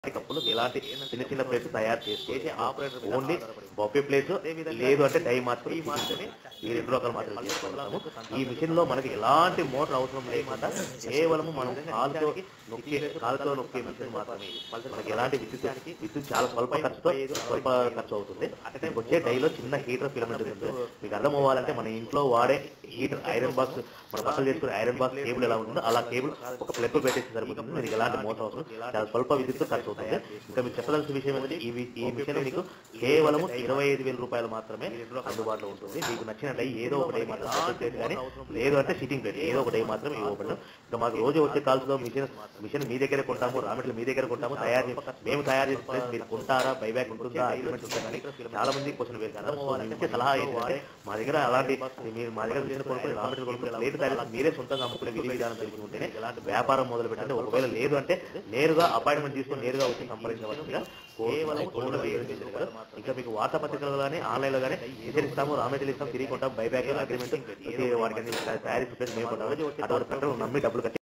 కప్పులు ఎలాంటి చిన్న చిన్న ప్లేట్స్ తయారు చేసి ఆపరేటర్ ఓన్లీ బొఫే ప్లేస్ లేదు అంటే డై మాత్రం ఈ మాత్రమే ఈ రెండు రకాలు మాత్రమే చేసుకుంటాము ఈ మిషన్ లో మనకి ఎలాంటి మోటార్ అవసరం లేకుండా కేవలం మనం కాలుతో నొక్కే కాలుతో నొక్కే మిషన్ మాత్రమే మనకి ఎలాంటి విద్యుత్ విద్యుత్ చాలా స్వల్ప ఖర్చుతో స్వల్ప ఖర్చు అవుతుంది అంటే వచ్చే డైలో చిన్న హీటర్ ఫిలమెంట్ ఉంటుంది మీకు అర్థం అవ్వాలంటే మన ఇంట్లో వాడే హీటర్ ఐరన్ బాక్స్ మన బట్టలు చేసుకునే ఐరన్ బాక్స్ కేబుల్ ఎలా ఉంటుందో అలా కేబుల్ ఒక ప్లగ్ పెట్టేసి సరిపోతుంది మీకు ఎలాంటి మోసం అవసరం చాలా స్వల్ప విద్యుత్ ఖర్చు అవుతుంది ఇంకా మీకు చెప్పదలసిన విషయం ఏంటంటే ఈ వి- ఈ మిషన్ మీకు కేవలం ఇరవై ఐదు వేల రూపాయలు మాత్రమే అందుబాటులో ఉంటుంది మీకు నచ్చిన డై ఏదో ఒక డై మాత్రం special ప్లేట్ కానీ లేదు అంటే సిట్టింగ్ ప్లేట్ ఏదో ఒక డై మాత్రం ఇవ్వబడదు ఇంకా మాకు రోజు వచ్చే కాల్స్ లో మిషన్ మిషన్ మీ దగ్గరే కొంటాము రా మెటీరియల్ మీ దగ్గర కొంటాము తయారు చేసి మేము తయారు చేసిన ప్లేస్ మీరు కొంటారా బైబ్యాక్ ఉంటుందా అగ్రిమెంట్ ఉంటుందా అని చాలా మంది క్వశ్చన్ వేశారు సో నేను ఇచ్చే సలహా ఏంటంటే మా దగ్గర అలాంటి మీరు మా దగ్గర మిషన్ కొనుక్కొని రా మెటీరియల్ కొనుక్కొని ప్లేట్ తయారు చేసి మీరే సొంతంగా అమ్ముకునే విధి విధానం తెలిసి ఉంటేనే ఎలాంటి వ్యాపారం మొదలు పెట్టండి ఒకవేళ లేదు అంటే నేరుగా అపాయింట్మెంట్ తీసుకొని నేరుగా వచ్చి సంప్రదించవలసిందిగా కేవలం కోడ్ వేయడం చేశారు కదా. ఇంకా మీకు వార్తాపత్రికలు కానీ ఆన్లైన్ లో కానీ మిషన్ ఇస్తాము రా మెటీరియల్ ఇస్తాం తిరిగి కొంటాం బైబ్యాక్ అగ్రిమెంట్ వాటికి అన్ని తయారీ మేము కొంటాము అటువంటి ప్రకారం నమ్మి డబ్బులు కట్టి